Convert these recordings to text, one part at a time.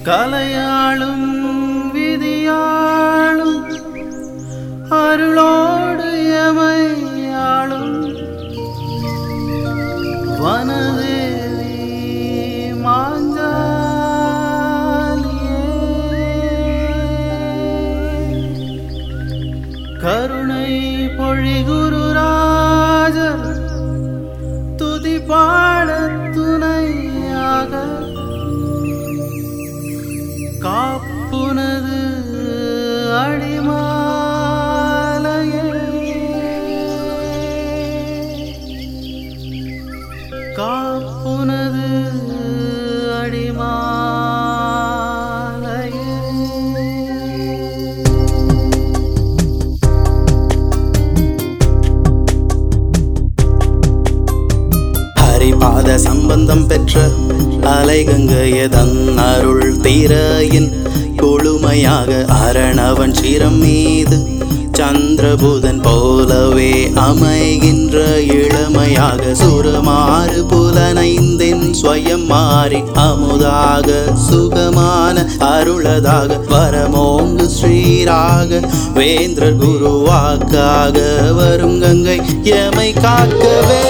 கலையாளும் விதியாளும் அருளோடு எமையாளும் வனதேவி மாஞ்சாலியே கருணை பொழிகுருராஜர் துதி பாட துணையாக காப்புனது அடிமாலையே காப்புனது அடிமாலையே ஹரிபாத சம்பந்தம் பெற்ற அலைகங்கையதன் அருள் தீரையின் கொழுமையாக அரணவன் சிரம் மீது சந்திரபுதன் போலவே அமைகின்ற இளமையாக சுரமாறு புலனைந்தின் ஸ்வயம் மாறி அமுதாக சுகமான அருளதாக வரமோங்கு ஸ்ரீராக வேந்திரர் குருவாக்காக வரும் கங்கை எமை காக்கவே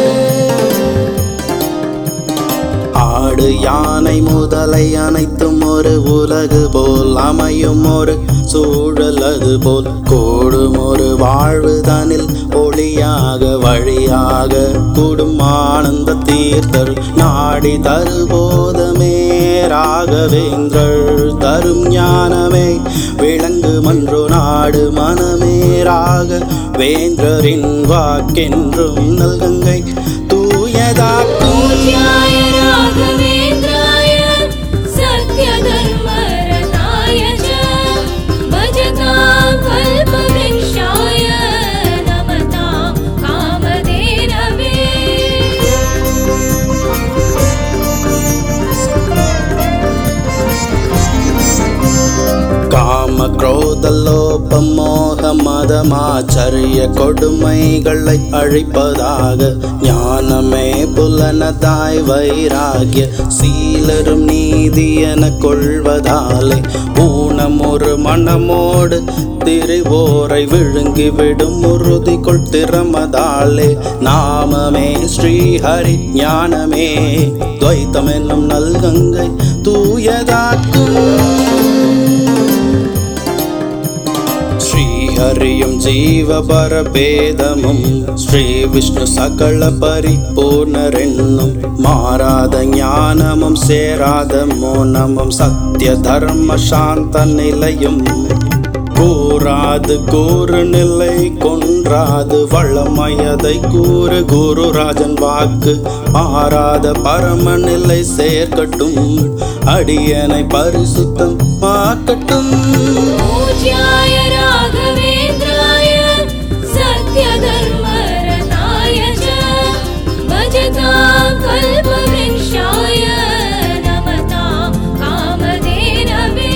ஆடு யானை முதலை அனைத்தும் ஒரு உலகு போல் அமையும் ஒரு சூழல் அது போல் கூடும் ஒரு வாழ்வு தனில் ஒளியாக வழியாக கூடும் ஆனந்த தீர்த்தர் நாடி தருபோதமே ராகவேந்தர் தரும் ஞானமே விளங்கு மன்றோ நாடு மனமே ராக வேந்தரின் வாக்கென்றும் நல்கங்கை தூயதாக்கும் पूज्याय राघवेन्द्राय सत्यधर्मरताय च भजतां कल्पवृक्षाय नमतां कामधेनवे காம குரோத லோபம் மோக மதமாச்சரிய கொடுமைகளை அழிப்பதாக ஞானமே புலனதாய் வைராகிய சீலரும் நீதி என கொள்வதாலே ஊனம் ஒரு மனமோடு திரிவோரை விழுங்கி விடும் உறுதி கொள் திறமதாலே நாமமே ஸ்ரீஹரி ஞானமே துவைத்தம் என்னும் நல்கங்கை தூயதாக்கும் ஸ்ரீஹரியும் ஜீவபர பேதமும் ஸ்ரீ விஷ்ணு சகல பரிபூர்ணரென்னும் மாறாத ஞானமும் சேராத மோனமும் சத்திய தர்ம சாந்த நிலையும் கூறாது கூறு நிலை கொன்றாது வளமயதை கூறு குருராஜன் வாக்கு மாறாத பரம நிலை சேர்க்கட்டும் அடியனை பரிசுத்தம் மாக்கட்டும் पूज्याय राघवेन्द्राय सत्यधर्मरताय च भजतां कल्पवृक्षाय नमतां कामधेनवे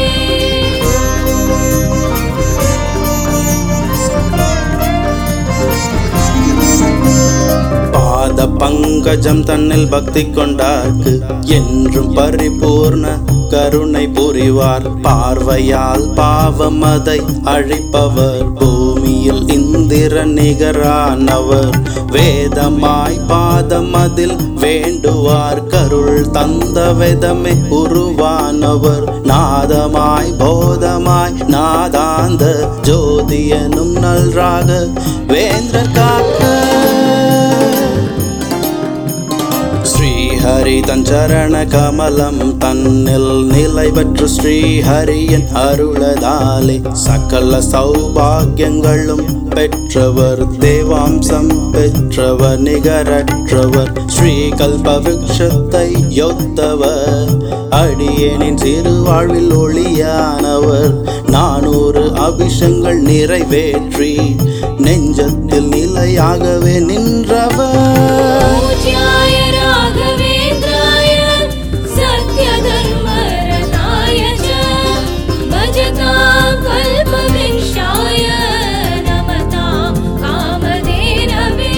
பாத பங்கஜம் தன்னில் பக்தி கொண்டார்க்கு என்றும் பரிபூர்ண கருணை புரிவார் பார்வையால் பாவம் அதை அழிப்பவர் பூமியில் இந்திர நிகரானவர் வேதமாய் பாதம் அதில் வேண்டுவார் கருள் தந்த வேதமே உருவானவர் நாதமாய் போதமாய் நாதாந்த ஜோதியனும் நல்றாக வேந்தர் காக்க ஸ்ரீஹரி தன் சரண கமலம் தன்னில் நிலை பெற்று ஸ்ரீஹரியின் அருளதாலே சகல சௌபாகியங்களும் பெற்றவர் தேவாம்சம் பெற்றவர் நிகரற்றவர் ஸ்ரீ கல்பவிருஷத்தை யொத்தவர் அடியேனின் சிறு வாழ்வில் ஒளியானவர் நானூறு அபிஷங்கள் நிறைவேற்றி நெஞ்சத்தில் நிலையாகவே நின்றவர் पूज्याय राघवेन्द्राय सत्यधर्मरताय च भजतां कल्पवृक्षाय नमतां कामधेनवे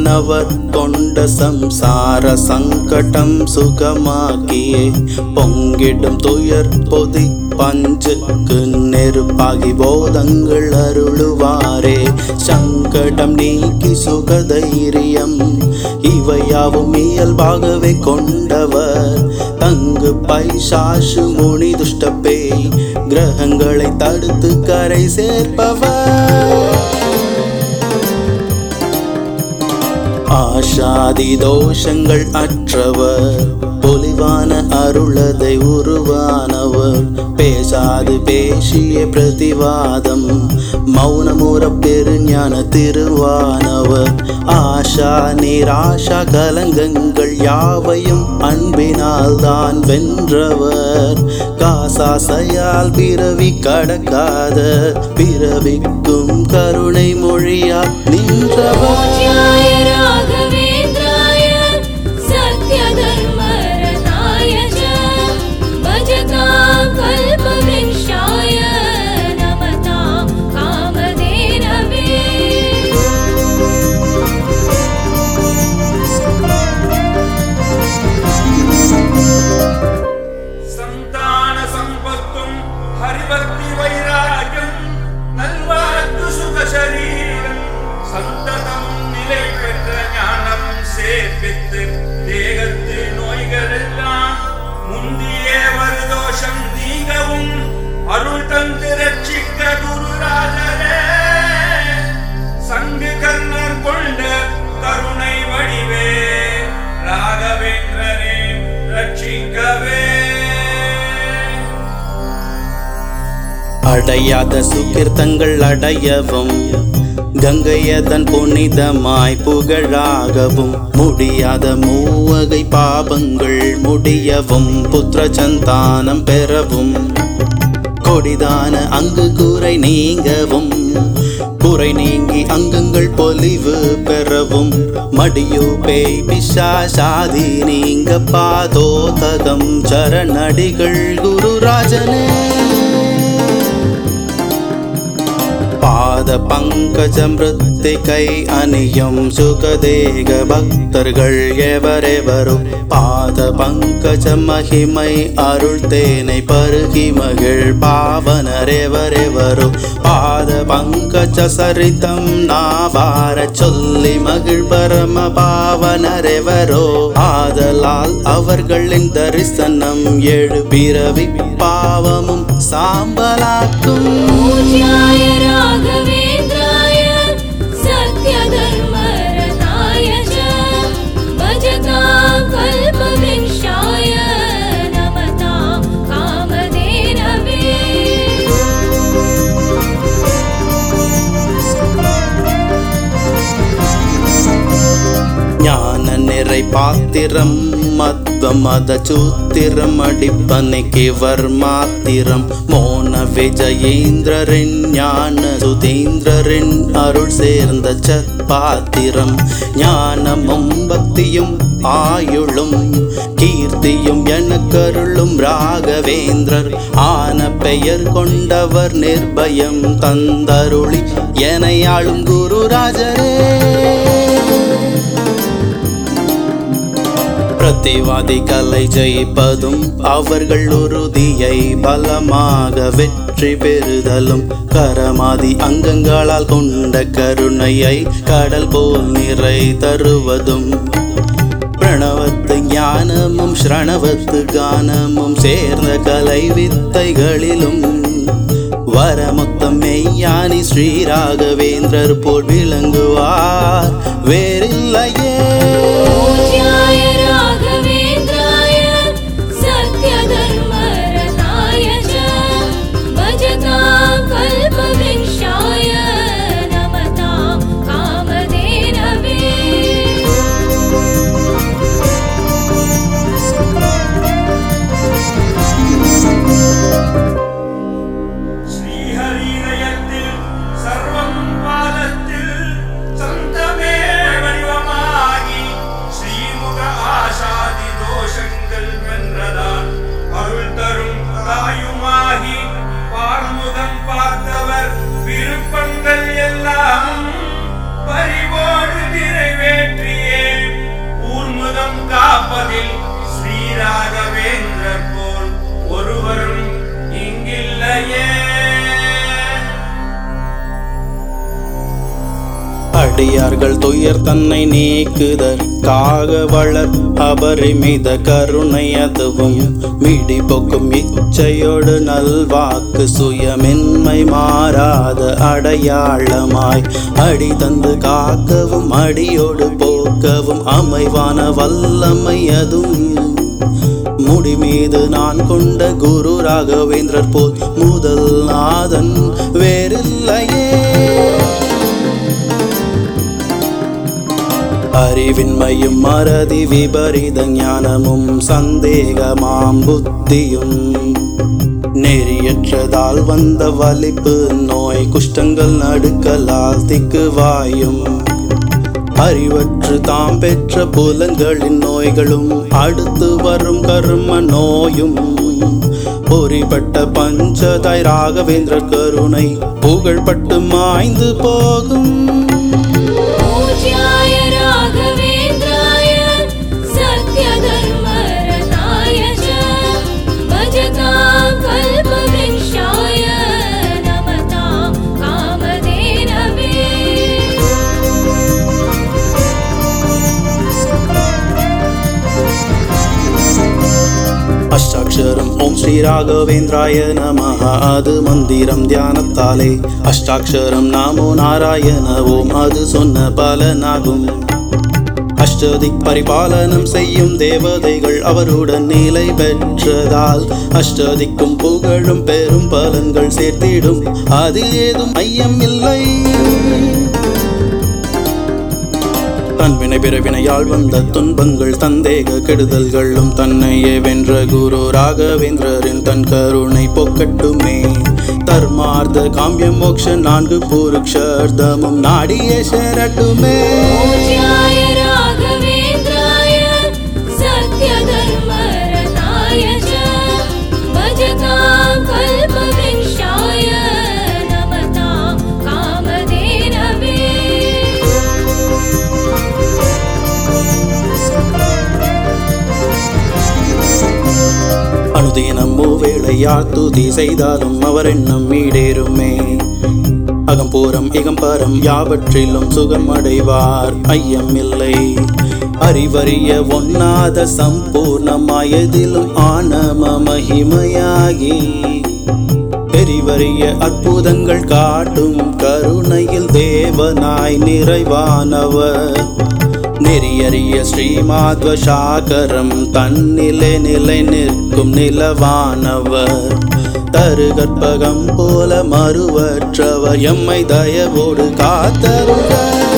வானவர் கொண்ட சம்சார சங்கடம் சுகமாக்கியே பொங்கிடும் துயர் பொதி பஞ்சுக்கு நெருப்பாகி போதங்கள் அருளுவாரே சங்கடம் நீக்கி சுகதைரியம் இவையாவும் இயல்பாகவே கொண்டவர் தங்கு பைசாசு முனி துஷ்ட பேய் கிரகங்களை தடுத்து கரை சேர்ப்பவர் ஆஷாதி தோஷங்கள் அற்றவர் பொலிவான அருளதை உருவானவர் பேசாது பேசிய பிரதிவாதம் மௌனமுற பெருஞான திருவானவர் ஆஷா நிராஷா கலங்கங்கள் யாவையும் அன்பினால் தான் வென்றவர் காசாசையால் பிறவி கடக்காத பிறவிக்கும் கருணை மொழியால் நின்றவர் पूज्याय राघवेन्द्राय सत्यधर्मरताय च भजतां कल्पवृक्षाय नमतां कामधेनवे சந்தான சம்பத்தும் ஹரிபக்தி வைராகியம் நல்வாழ்த்து சுக சரீரம் சந்ததம் நிலை பெற்ற ஞானம் சேர்ப்பித்து தேகத்து நோய்களெல்லாம் முந்திய வருதோஷம் நீங்கவும் அருள் தந்து ரட்சிக்க குருராஜரே சங்கு கர்ணர் கொண்ட கருணை வடிவே ராகவேந்திரரே ரட்சிக்கவே அடையாத சுகிர்த்தங்கள் அடையவும் கங்கையதன் புனிதமாய் புகழாகவும் முடியாத மூவகை பாபங்கள் முடியவும் புத்திர சந்தானம் பெறவும் கொடிதான அங்கு குறை நீங்கவும் குறை நீங்கி அங்கங்கள் பொலிவு பெறவும் மடியோ பேய் பிசாசாதி நீங்க பாதோதகம் சரணடிகள் குருராஜனே பாத பங்கஜம் கை அணியும் சுகதேக பக்தர்கள் எவரெவரும் பாத பங்கஜ மகிமை அருள் தேனை பருகி மகிழ் பாவனரெவரெவரும் பாத பங்கஜ சரிதம் நாவார சொல்லி மகிழ் பரம பாவனரெவரோ ஆதலால் அவர்களின் தரிசனம் எழு பிறவி பாவமும் சாம்பலாக்கும் पूज्याय राघवेन्द्राय सत्यधर्मरताय च भजतां कल्पवृक्षाय नमतां कामधेनवे ஞான நிறை பாத்திரம் மத்வ மத சூத்திரம் அடிப்பனைக்கு வர்மாத்திரம் மோன விஜயேந்திரரின் ஞான சுதீந்திரரின் அருள் சேர்ந்த சத்பாத்திரம் ஞானமும் பக்தியும் ஆயுளும் கீர்த்தியும் எனக்கருளும் ராகவேந்திரர் ஆன பெயர் கொண்டவர் நிர்பயம் தந்தருளி எனையாளும் குருராஜரே பிரதிவாதி கலை ஜெயிப்பதும் அவர்கள் உறுதியை பலமாக வெற்றி பெறுதலும் கரமாதி அங்கங்களால் கொண்ட கருணையை கடல் போல் நிறை தருவதும் பிரணவத்து ஞானமும் ஸ்ரணவத்து கானமும் சேர்ந்த கலை வித்தைகளிலும் வரமொத்தம் மெய்யானி ஸ்ரீ ராகவேந்திரர் போல் விளங்குவார் வேறில்லையே पूज्याय राघवेन्द्राय सत्यधर्मरताय च भजतां कल्पवृक्षाय नमतां कामधेनवे ஸ்ரீஹரிதயத்தில் சர்வம் பாதத்தில் சந்தமே வடிவமாகி ஸ்ரீமுக ஆசாதி தோஷங்கள் வென்றதால் அருள் தரும் தாயுமாகி பார்முகம் பார்த்தவர் விருப்பங்கள் எல்லாம் பரிவோடு நிறைவேற்றி ஸ்ரீராகவேந்திரர் போல் ஒருவரும் இங்கில்லையே அடியார்கள் துயர் தன்னை நீக்குதற்காக வளர் அபரிமித கருணை அதுவும் மிடி பொக்கும் இச்சையோடு நல்வாக்கு சுயமின்மை மாறாத அடையாளமாய் அடி தந்து காக்கவும் அடியோடு போக்கவும் அமைவான வல்லமை அதுவும் முடி மீது நான் கொண்ட குரு ராகவேந்திரர் போல் முதல் நாதன் வேறில்லையே அறிவின்மையும் மறதி விபரீத ஞானமும் சந்தேகமாம் புத்தியும் நெறியற்றதால் வந்த வலிப்பு நோய் குஷ்டங்கள் நடுக்கலால் திக்குவாயும் அறிவற்று தாம் பெற்ற புலன்களின் நோய்களும் அடுத்து வரும் கர்ம நோயும் பொறிப்பட்ட பஞ்சதாய் ராகவேந்திர கருணை புகழ்பட்டு மாய்ந்து போகும் पूज्याय राघवेन्द्राय सत्यधर्मरताय च भजतां कल्पवृक्षाय नमतां कामधेनवे அஷ்டாட்சரம் ஓம் ஸ்ரீ ராகவேந்திராய நமஹ அது மந்திரம் தியானத்தாலே அஷ்டாட்சரம் நாமோ நாராயண ஓம் அது சொன்ன பலனாகும் அஷ்டதிக் பரிபாலனம் செய்யும் தேவதைகள் அவருடன் நிலை பெற்றதால் அஷ்டதிக்கும் புகழும் பெரும் பலன்கள் சேர்த்திடும் அதில் ஏதும் ஐயம் இல்லை தன்வினை பிறவினையால் வந்த துன்பங்கள் சந்தேக கெடுதல்களும் தன்னையே வென்ற குரு ராகவேந்திரரின் தன் கருணை பொக்கட்டுமே தர்மார்த்த காம்பியம் மோக்ஷ நான்கு புருஷர்தமும் நாடியே சேரட்டுமே पूज्याय राघवेन्द्राय सत्यधर्मरताय च भजतां कल्पवृक्षाय नमतां कामधेनवे அனுதினம் மூவேளையால் துதி செய்தாலும் அவர் எண்ணம் ஈடேறுமே அகம்பூரம் இகம்பரம் யாவற்றிலும் சுகம் அடைவார் ஐயம் இல்லை அறிவறிய ஒண்ணாத சம்பூர்ணமாயதிலும் ஆனம மகிமையாகி பெரிவறிய அற்புதங்கள் காட்டும் கருணையில் தேவனாய் நிறைவானவர் நெறியறிய ஸ்ரீமாத்வ சாகரம் தன்னிலே நிலை நிற்கும் நிலவானவர் தரு கற்பகம் போல மறுவற்றவர் எம்மை தயவோடு காத்தருக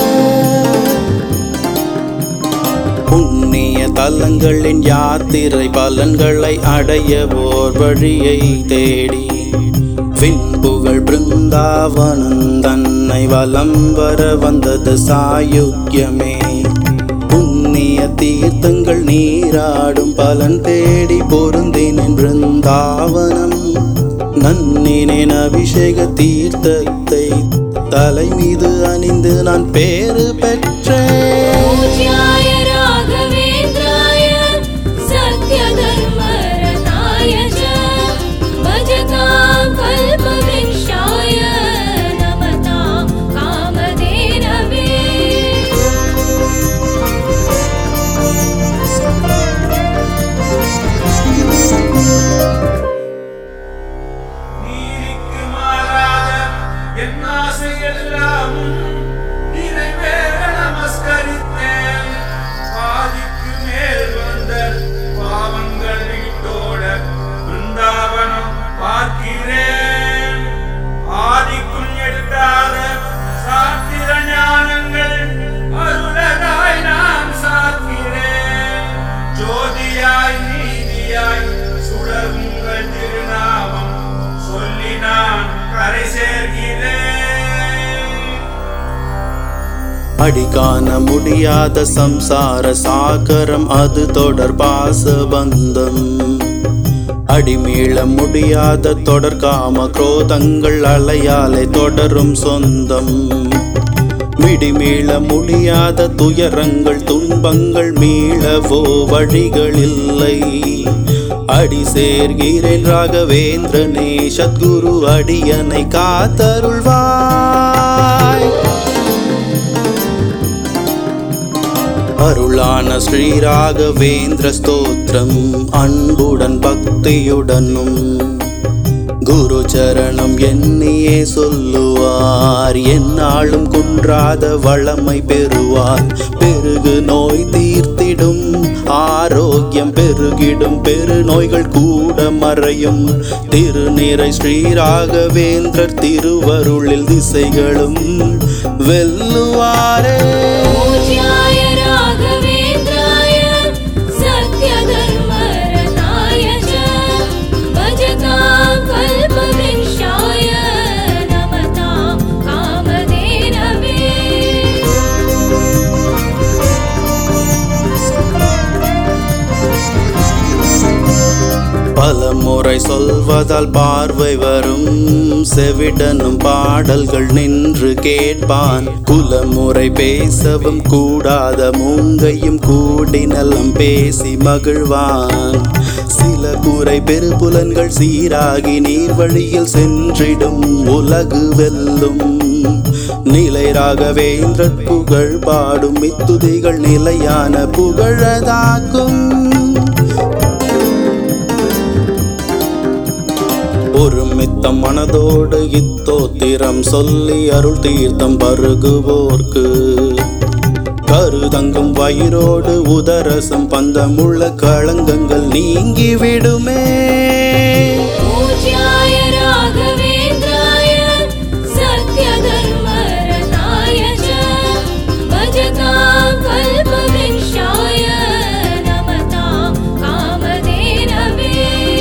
புண்ணிய தலங்களின் யாத்திரை பலன்களை அடைய ஓர் வழியை தேடி விண்புகழ் பிருந்தாவனம் தன்னை வலம் வர வந்தது சாயுக்கியமே புண்ணிய தீர்த்தங்கள் நீராடும் பலன் தேடி பொருந்தினேன் பிருந்தாவனம் நன்னினேன் அபிஷேக தீர்த்தத்தை தலை மீது அணிந்து நான் பேறு பெற்றேன் पूज्याय राघवेन्द्राय सत्यधर्मरताय च भजतां कल्पवृक्षाय नमतां कामधेनवे நீதிக்கு மாறாத என் ஆசையெல்லாம் நிறைவேற நமஸ்கரித்தேன் பாதிக்கு மேல் வந்த பாவங்கள் வீட்டோட பிருந்தாவனம் பார்க்கிறேன் ஆதிக்கும் எடுக்காத சாத்திர ஞானங்கள் அருளதாய் நான் சாக்கிறேன் ஜோதியாய் நீதியாய் சுடருங்கள் திருநாமம் சொல்லி நான் கரை சேர்கிறேன் அடி காண முடியாத சம்சார சாகரம் அது தொடர் பாச பந்தம் அடிமீள முடியாத தொடர் காம குரோதங்கள் அலையாலை தொடரும் சொந்தம் மிடிமீள முடியாத துயரங்கள் துன்பங்கள் மீளவோ வழிகளில்லை அடி சேர்கிறேன் ராகவேந்திரனே சத்குரு அடியனை காத்தருள்வாய் அருளான ஸ்ரீ ராகவேந்திர ஸ்தோத்திரம் அன்புடன் பக்தியுடனும் குரு சரணம் எண்ணியே சொல்லுவார் என்னாலும் குன்றாத வளமை பெறுவார் பெருகு நோய் தீர்த்திடும் ஆரோக்கியம் பெருகிடும் பெரு நோய்கள் கூட மறையும் திருநிறை ஸ்ரீ ராகவேந்திரர் திருவருளில் திசைகளும் வெல்லுவாரே पूज्याय राघवेन्द्राय सत्यधर्मरताय च भजतां कल्पवृक्षाय नमतां कामधेनवे பலமுறை சொல்வதால் பார்வை வரும் செவிடனும் பாடல்கள் நின்று கேட்பான் குலமுறை பேசவும் கூடாத மூங்கையும் கூடி நலம் பேசி மகிழ்வான் சில கூரை பெருபுலன்கள் சீராகி நீர் வழியில் சென்றிடும் உலகு வெல்லும் நிலை ராகவேந்திர புகழ் பாடும் இத்துதிகள் நிலையான புகழதாக்கும் ஒருமித்த மனதோடு இத்தோத்திரம் சொல்லி அருள் தீர்த்தம் பருகுவோர்க்கு கருதங்கும் வயிறோடு உதரசம் பந்தமுள்ள களங்கங்கள் நீங்கிவிடுமே पूज्याय राघवेन्द्राय सत्यधर्मरताय च भजतां कल्पवृक्षाय नमतां कामधेनवे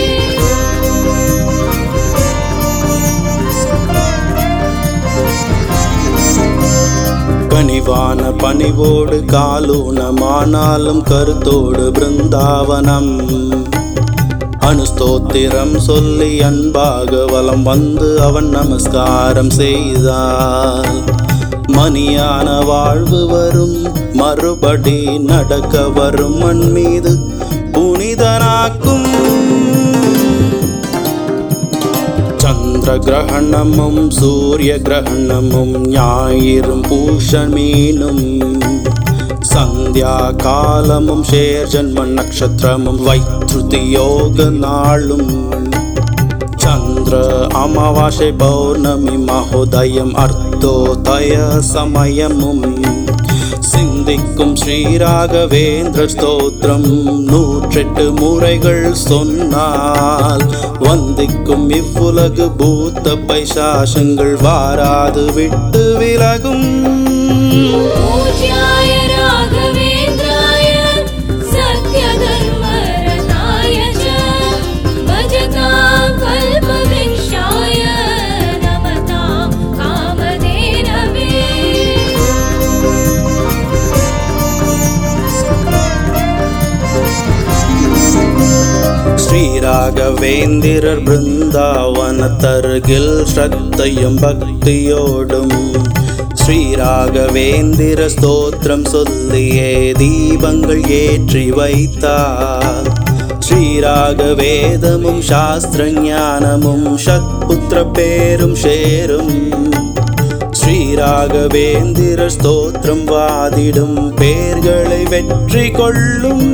கனிவான பணிவோடு காலூனமானாலும் கருத்தோடு பிருந்தாவனம் அனுஸ்தோத்திரம் சொல்லி அன்பாக வலம் வந்து அவன் நமஸ்காரம் செய்தால் மணியான வாழ்வு வரும் மறுபடி நடக்க வரும் மண் மீது புனிதனாக்கும் ചന്ദ്ര ഗ്രഹണമും സൂര്യഗ്രഹണമും ഞായറും പൂഷമീനും സന്ധ്യാകാലമും ഷേർജന്മ നക്ഷത്രമും വൈദ്യുതി യോഗ നാളും ചന്ദ്ര അമാവാസ പൗർണമി മഹോദയം അർദ്ധോദയ സമയമും சிந்திக்கும் ஸ்ரீராகவேந்திர ஸ்தோத்திரம் நூற்றெட்டு முறைகள் சொன்னால் வந்திக்கும் இவ்வுலகு பூத்த பைசாசங்கள் வாராது விட்டு விலகும் पूज्याय राघवेन्द्राय सत्यधर्मरताय च भजतां कल्पवृक्षाय नमतां कामधेनवे ஸ்ரீராகவேந்திரர் பிருந்தாவனத்தருகில் ஸ்ரத்தையும் பக்தியோடும் ஸ்ரீராகவேந்திர ஸ்தோத்திரம் சொல்லியே தீபங்கள் ஏற்றி வைத்தார் ஸ்ரீராகவேதமும் சாஸ்திர ஞானமும் சத்புத்திர பேரும் சேரும் ஸ்ரீராகவேந்திர ஸ்தோத்திரம் வாதிடும் பேர்களை வெற்றி கொள்ளும்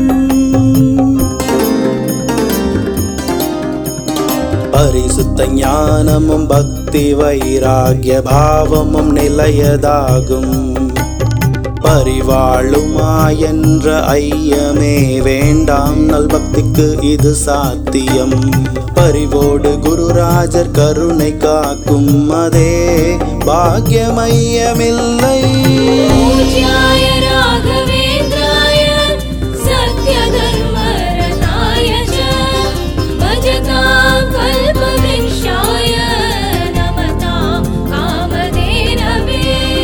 பரிசுத்த ஞானமும் பக்தி வைராகிய பாவமும் நிலையதாகும் பரிவாழுமா என்ற ஐயமே வேண்டாம் நல் பக்திக்கு இது சாத்தியம் பரிவோடு குருராஜர் கருணை காக்கும் அதே பாக்கியமையமில்லை पूज्याय राघवेन्द्राय सत्यधर्मरताय च भजतां कल्पवृक्षाय नमतां कामधेनवे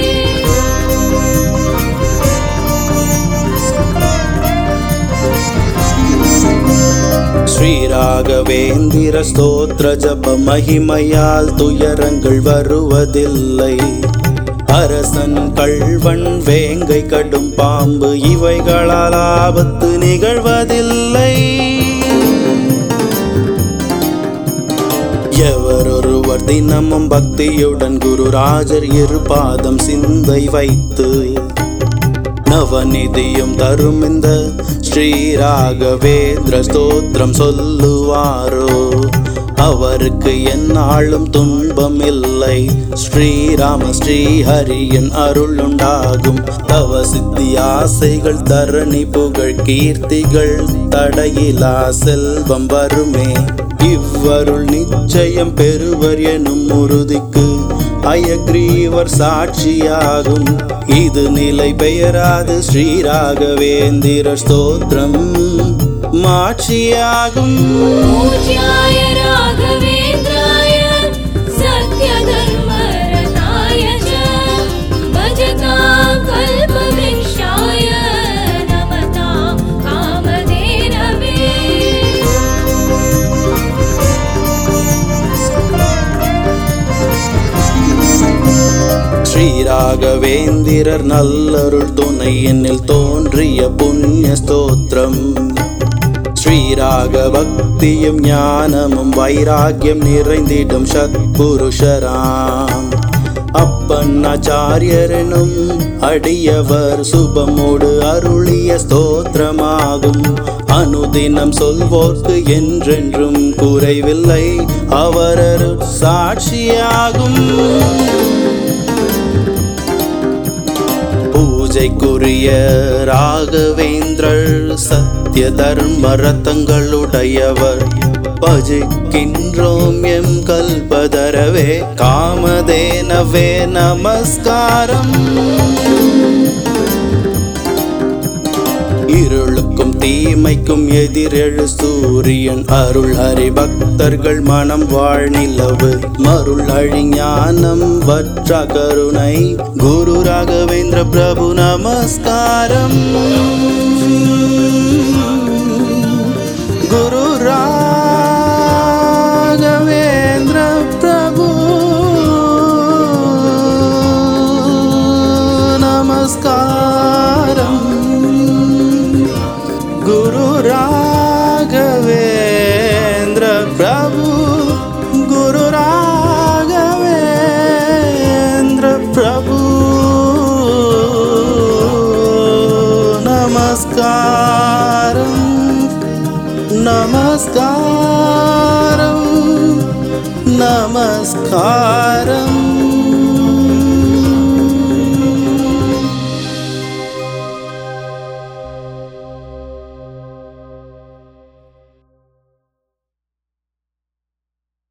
ஸ்ரீராகவேந்திர ஸ்தோத்திர ஜப மகிமையால் துயரங்கள் வருவதில்லை அரசன் கள்வன் வேங்கை கடும் பாம்பு இவைகளால் ஆபத்து நிகழ்வதில்லை எவரொருவர் தினமும் பக்தியுடன் குருராஜர் இரு பாதம் சிந்தை வைத்து நவநிதியும் தரும் இந்த ஸ்ரீராகவேந்திர ஸ்தோத்திரம் சொல்லுவாரோ அவருக்கு எந்நாளும் துன்பம் இல்லை ஸ்ரீராம ஸ்ரீஹரியின் அருள் உண்டாகும் தவ சித்தி ஆசைகள் தரணி புகழ் கீர்த்திகள் தடையிலா செல்வம் வருமே இவ்வருள் நிச்சயம் பெறுவர் எனும் உறுதிக்கு அயக்ரீவர் சாட்சியாகும் இது நிலை பெயராது ஸ்ரீராகவேந்திர ஸ்தோத்திரம் மாட்சியாகும் पूज्याय राघवेन्द्राय सत्यधर्मरताय च भजतां कल्पवृक्षाय नमतां कामधेनवे ஸ்ரீராகவேந்திரர் நல்லருள் துணை என்னில் தோன்றிய புண்ணிய ஸ்தோத்திரம் ஸ்ரீராக பக்தியும் ஞானமும் வைராக்கியம் நிறைந்திடும் சத்புருஷராம் அப்பன் ஆச்சாரியரெனும் அடியவர் சுபமோடு அருளிய ஸ்தோத்திரமாகும் அனுதினம் சொல்வோர்க்கு என்றென்றும் குறைவில்லை அவரருள் சாட்சியாகும் பூஜைக்குரிய ராகவேந்திரர் சத்திய தர்ம ரத்தங்களுடையவர் பஜிக்கின்றோம் எம் கல்பதரவே காமதேனவே நமஸ்காரம் இருளுக்கும் தீமைக்கும் எதிரெழு சூரியன் அருள் ஹரி பக்தர்கள் மனம் வாழ் நிலவு மருள் அழிஞானம் வற்ற கருணை குரு ராகவேந்திர பிரபு நமஸ்காரம் குரு ராகவேந்திர பிரபு நமஸ்காரம் गुरु राघवेन्द्र प्रभु गुरु राघवेन्द्र प्रभु नमस्कारं नमस्कारं नमस्कारम्